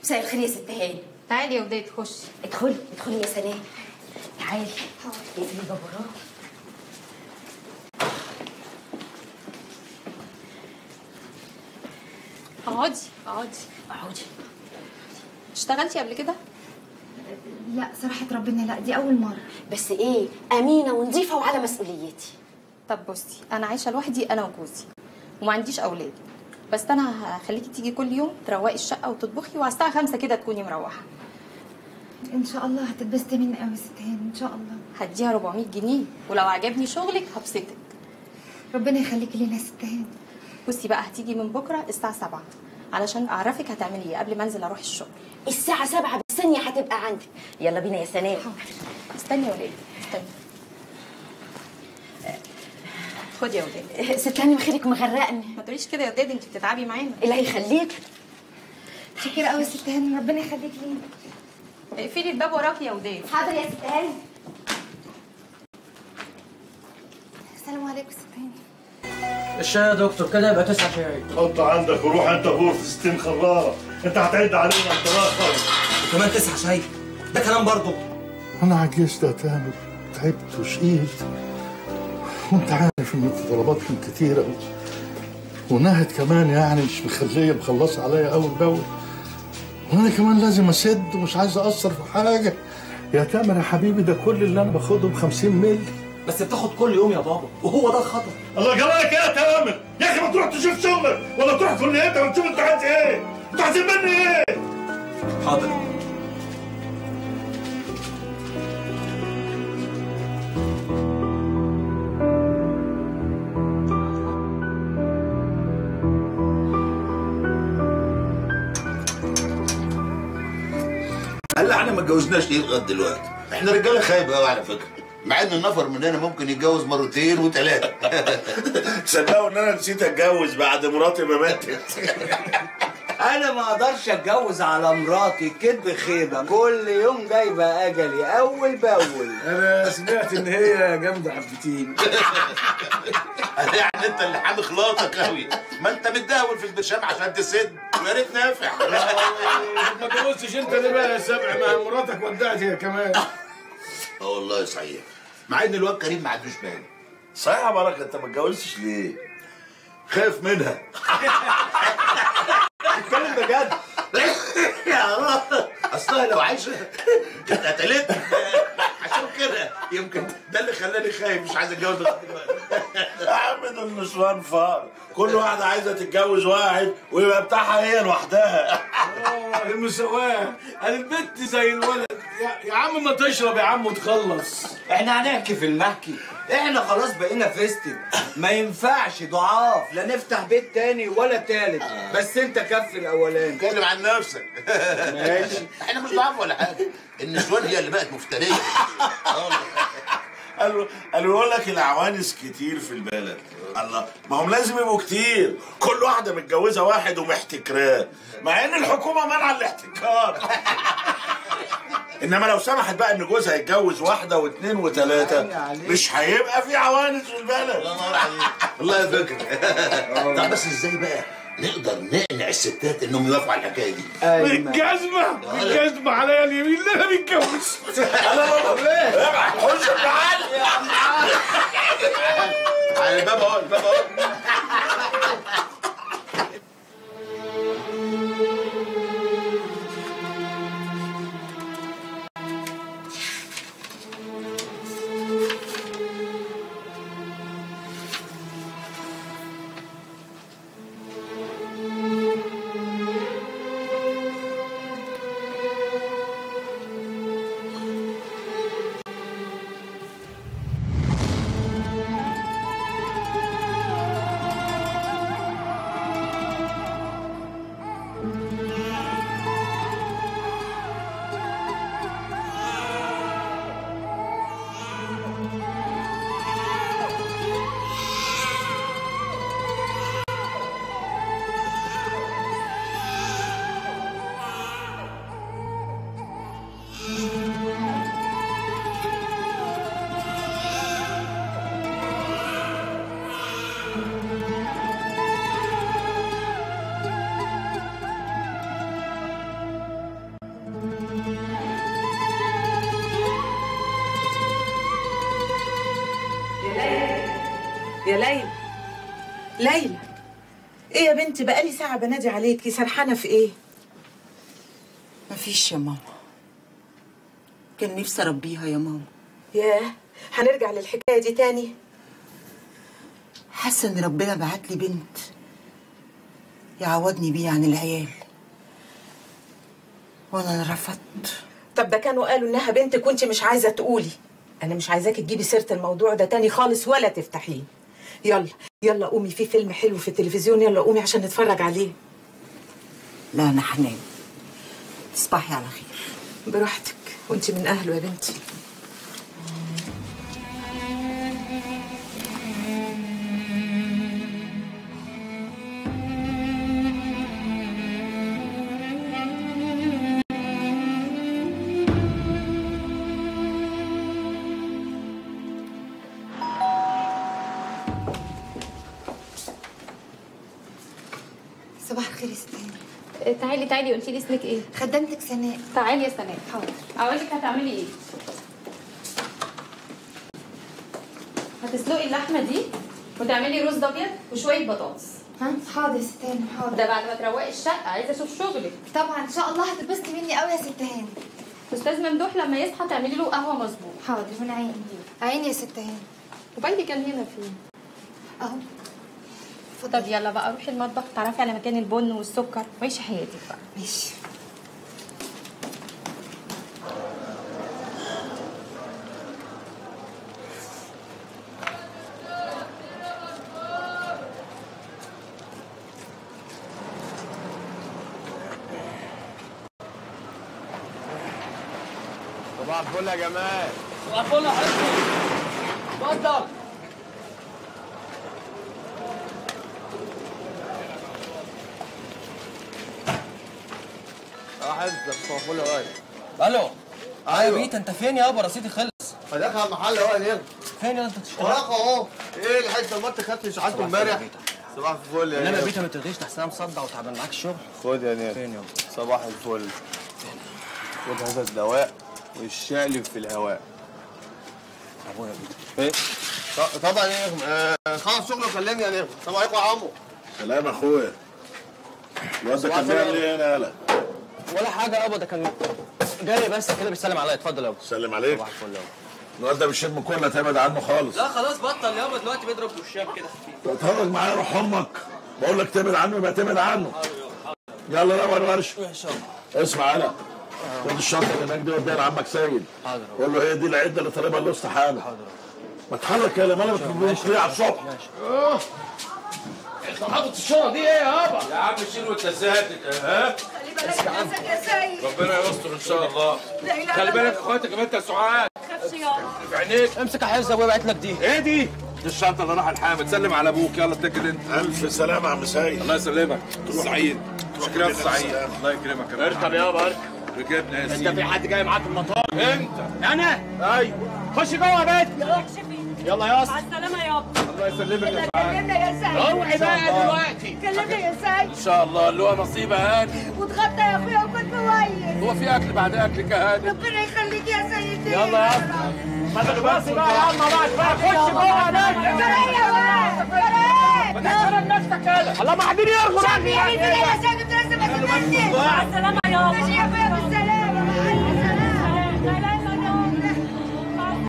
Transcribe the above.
مساء الخير يا ست هاني تعالي يا وداد خشي ادخلي ادخلي يا سلام تعالي اقفلي الباب وراك اقعدي اقعدي اقعدي اشتغلتي قبل كده لا صراحة ربنا لا دي أول مرة بس ايه امينه ونظيفه وعلى مسؤوليتي طب بصي انا عايشه لوحدي انا وجوزي وما عنديش اولاد بس انا هخليكي تيجي كل يوم تروقي الشقه وتطبخي وعلى الساعه 5 كده تكوني مروحه إن شاء الله هتتبسطي مني قوي يا ست هاني إن شاء الله هديها 400 جنيه ولو عجبني شغلك هبسطك ربنا يخليكي لينا يا ست هاني بصي بقى هتيجي من بكره الساعه 7 علشان اعرفك هتعملي ايه قبل ما انزل اروح الشغل الساعه سبعة بالثانيه هتبقى عندك يلا بينا يا سلام استني يا ولاد استني خدي يا ولاد ست هاني خيرك مغرقني ما تقوليش كده يا وداد انت بتتعبي معانا الله يخليك شكرا قوي يا ست هاني ربنا يخليكي لينا اقفلي الباب وراكي يا وداد حاضر يا ست هاني السلام عليكم ست هاني الشاي يا دكتور كده يبقى تسعة شاي حط عندك وروح انت غور في 60 خراره انت هتعد علينا انت راخر كمان تسعة شاي ده كلام برضه انا عجزت يا تامر تعبت وشقيت وانت عارف ان طلباتكم كتيره و... ونهد كمان يعني مش مخليه مخلصه عليا اول باول وانا كمان لازم اسد ومش عايز اقصر في حاجه يا تامر يا حبيبي ده كل اللي انا باخده ب 50 مللي بس بتاخد كل يوم يا بابا وهو ده الخطر الله جراك يا تامر يا اخي ما تروح تشوف شغلك ولا تروح كليتك وتشوف انت عايز ايه انت عايزين مني ايه حاضر هلا احنا ما اتجوزناش ليه لغايه دلوقتي؟ احنا رجاله خايبه قوي على فكره مع ان النفر مننا ممكن يتجوز مرتين وثلاثه تصدقوا ان انا نسيت اتجوز بعد مراتي ما ماتت انا ما اقدرش اتجوز على مراتي كدب خيبه كل يوم جايبه اجلي اول باول انا سمعت ان هي جامده حبتين يعني انت اللي حامي خلاطك قوي ما انت متداول في البرشام عشان تسد ويا ريت نافع ما اتجوزتش انت ليه بقى يا سبع ما مراتك ودعت هي كمان اه والله صحيح مع ان الواد كريم ما عندوش بال صحيح يا بركه انت ما اتجوزتش ليه؟ خايف منها اتكلم بجد يا الله اصلها لو عايشه كانت قتلتني عشان كده يمكن ده اللي خلاني خايف مش عايز اتجوز لغاية دلوقتي. يا عم ده النسوان فار كل واحدة عايزة تتجوز واحد ويبقى بتاعها هي لوحدها آه، المساواة انا البنت زي الولد يا, يا عم ما تشرب يا عم وتخلص احنا هنحكي في المحكي احنا خلاص بقينا فيستك ما ينفعش ضعاف لا نفتح بيت تاني ولا تالت بس انت كف الاولاني اتكلم عن نفسك ماشي احنا مش ضعاف ولا حاجه النسوان هي اللي بقت مفتريه آه والله. قالوا قالوا يقول لك العوانس كتير في البلد الله ما هم لازم يبقوا كتير كل واحدة متجوزة واحد ومحتكراه مع ان الحكومة منع الاحتكار انما لو سمحت بقى ان جوزها يتجوز واحدة واثنين وثلاثة مش هيبقى في عوانس في البلد الله ينور عليك والله فكره طب بس ازاي بقى نقدر نقنع الستات انهم يوافقوا على الحكايه دي بالجزمة بالجزمة عليا اليمين لا انا متجوز خش تعال على الباب اهو الباب اهو ليلى ليلى ايه يا بنتي بقالي ساعة بنادي عليكي سرحانة في ايه؟ مفيش يا ماما كان نفسي اربيها يا ماما ياه هنرجع للحكاية دي تاني حاسه ان ربنا بعت لي بنت يعوضني بيه عن العيال وانا رفضت طب ده كانوا قالوا انها بنتك وانت مش عايزة تقولي انا مش عايزاكي تجيبي سيرة الموضوع ده تاني خالص ولا تفتحيه يلا يلا قومي في فيلم حلو في التلفزيون يلا قومي عشان نتفرج عليه لا انا هنام تصبحي على خير براحتك وانت من اهله يا بنتي صباح الخير يا ستان تعالي تعالي قلتي لي اسمك ايه خدمتك سناء تعالي يا سناء حاضر اقول لك هتعملي ايه هتسلقي اللحمه دي وتعملي رز ابيض وشويه بطاطس ها حاضر يا ستان حاضر ده بعد ما تروقي الشقه عايزه اشوف شغلك طبعا ان شاء الله هتتبسطي مني قوي يا ست هاني استاذ ممدوح لما يصحى تعملي له قهوه مظبوط حاضر من عيني عيني يا ست هاني وبايدي كان هنا فين اهو طب يلا بقى روحي المطبخ تعرفي على مكان البن والسكر وعيشي حياتك بقى ماشي صباح الفل يا جمال صباح الفل يا حبيبي اتفضل اه حزتك صباح الفل يا واد الو أيوة. يا بيت انت فين يابا رصيدي خلص فدخل المحل اهو يا نجم فين يا انت تشتغل وراك اهو ايه الحته ما انت خدت اشعاعته صباح الفل يا امبارح بيتا. صباح الفل يا انما يا نجم بيتا ما تلغيش تحسن انا مصدع وتعبان معاك الشغل خد يا نجم فين يابا صباح الفل خد هذا الدواء والشقلب في الهواء ابويا يا بيتا ايه ط- طبعا يا نجم آه، خلص شغله وكلمني يا نجم السلام عليكم يا عمو سلام يا اخويا الواد ده كان صباح بيعمل ايه هنا يالا ولا حاجه يابا ده كان جاي بس كده بيسلم عليا اتفضل يابا سلم عليك صباح الفل يابا الواد ده بالشم كله تبعد عنه خالص لا خلاص بطل يابا دلوقتي بيضرب وشام كده خفيف تتفرج معايا روح امك بقول لك تبعد عنه يبقى تبعد عنه يلا روح ورش اسمع انا خد الشنطه اللي هناك دي وديها لعمك سيد حاضر قول له هي دي العده اللي طالبها اللي حامل ما تحرك يا لما انا بتقول على الصبح انت حاطط الشنطه دي ايه يابا يا عم شيل وانت ساكت ها ربنا يستر ان شاء الله خلي بالك اخواتك كمان انت يا سعاد في عينيك امسك يا حفظ ابويا بعت لك دي ايه دي؟ دي الشنطه اللي راح الحامل سلم على ابوك يلا اتكل انت الف سلامه يا عم سيد الله يسلمك سعيد شكرا يا كده سعيد بالسلامة. الله يكرمك يا اركب يابا اركب ركبنا يا سيدي انت في حد جاي معاك المطار انت انا ايوه خش جوه يا بنت يلا يا اسطى السلامة يابا الله يسلمك يا سعاد كلمنا يا سيد روحي بقى دلوقتي كلمنا يا سيد ان شاء الله اللي هو نصيبه هاني واتغدى يا اخويا وكنت كويس هو في اكل بعد اكلك يا هاني ربنا يخليك يا سيدي يلا يا اسطى ما تخبصش بقى يا عم بقى بقى خش جوه يا بنت فريق بقى فريق ما تحترم نفسك كده الله ما حد يرغب شافي يا سيد لازم اسمعني مع السلامة يابا ماشي يا